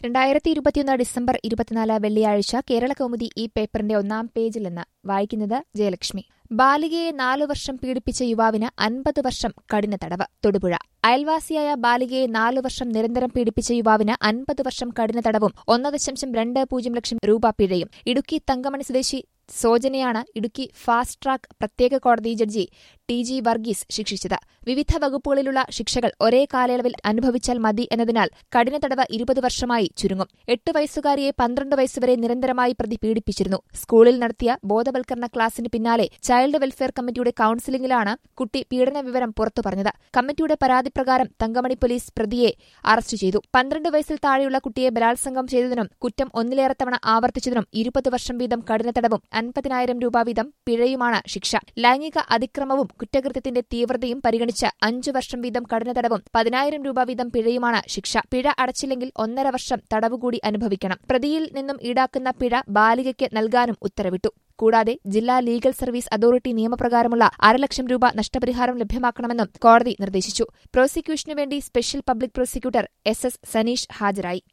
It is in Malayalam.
രണ്ടായിരത്തി ഇരുപത്തിയൊന്ന് ഡിസംബർ ഇരുപത്തിനാല് വെള്ളിയാഴ്ച കേരള കൗമുദി ഈ പേപ്പറിന്റെ ഒന്നാം പേജിൽ നിന്ന് വായിക്കുന്നത് ജയലക്ഷ്മി ബാലികയെ നാലു വർഷം പീഡിപ്പിച്ച യുവാവിന് അൻപത് വർഷം കഠിന തടവ് തൊടുപുഴ അയൽവാസിയായ ബാലികയെ നാലു വർഷം നിരന്തരം പീഡിപ്പിച്ച യുവാവിന് അൻപത് വർഷം കഠിന തടവും ഒന്ന് ദശാംശം രണ്ട് പൂജ്യം ലക്ഷം രൂപ പിഴയും ഇടുക്കി തങ്കമണി സ്വദേശി സോജനയാണ് ഇടുക്കി ഫാസ്റ്റ് ട്രാക്ക് പ്രത്യേക കോടതി ജഡ്ജി ടി ജി വർഗീസ് ശിക്ഷിച്ചത് വിവിധ വകുപ്പുകളിലുള്ള ശിക്ഷകൾ ഒരേ കാലയളവിൽ അനുഭവിച്ചാൽ മതി എന്നതിനാൽ കഠിന തടവ് ഇരുപത് വർഷമായി ചുരുങ്ങും എട്ട് വയസ്സുകാരിയെ പന്ത്രണ്ട് വയസ്സുവരെ നിരന്തരമായി പ്രതി പീഡിപ്പിച്ചിരുന്നു സ്കൂളിൽ നടത്തിയ ബോധവൽക്കരണ ക്ലാസിന് പിന്നാലെ ചൈൽഡ് വെൽഫെയർ കമ്മിറ്റിയുടെ കൌൺസിലിംഗിലാണ് കുട്ടി പീഡന വിവരം പുറത്തു പറഞ്ഞത് കമ്മിറ്റിയുടെ പരാതിപ്രകാരം തങ്കമണി പോലീസ് പ്രതിയെ അറസ്റ്റ് ചെയ്തു പന്ത്രണ്ട് വയസ്സിൽ താഴെയുള്ള കുട്ടിയെ ബലാത്സംഗം ചെയ്തതിനും കുറ്റം ഒന്നിലേറെ തവണ ആവർത്തിച്ചതിനും ഇരുപത് വർഷം വീതം കഠിന തടവും അൻപതിനായിരം രൂപ വീതം പിഴയുമാണ് ശിക്ഷ ലൈംഗിക അതിക്രമവും കുറ്റകൃത്യത്തിന്റെ തീവ്രതയും പരിഗണിച്ച് അഞ്ചു വർഷം വീതം കഠിന തടവും പതിനായിരം രൂപ വീതം പിഴയുമാണ് ശിക്ഷ പിഴ അടച്ചില്ലെങ്കിൽ ഒന്നര വർഷം തടവ് കൂടി അനുഭവിക്കണം പ്രതിയിൽ നിന്നും ഈടാക്കുന്ന പിഴ ബാലികയ്ക്ക് നൽകാനും ഉത്തരവിട്ടു കൂടാതെ ജില്ലാ ലീഗൽ സർവീസ് അതോറിറ്റി നിയമപ്രകാരമുള്ള അരലക്ഷം രൂപ നഷ്ടപരിഹാരം ലഭ്യമാക്കണമെന്നും കോടതി നിർദ്ദേശിച്ചു പ്രോസിക്യൂഷനുവേണ്ടി special public prosecutor S S Saneesh ഹാജരായി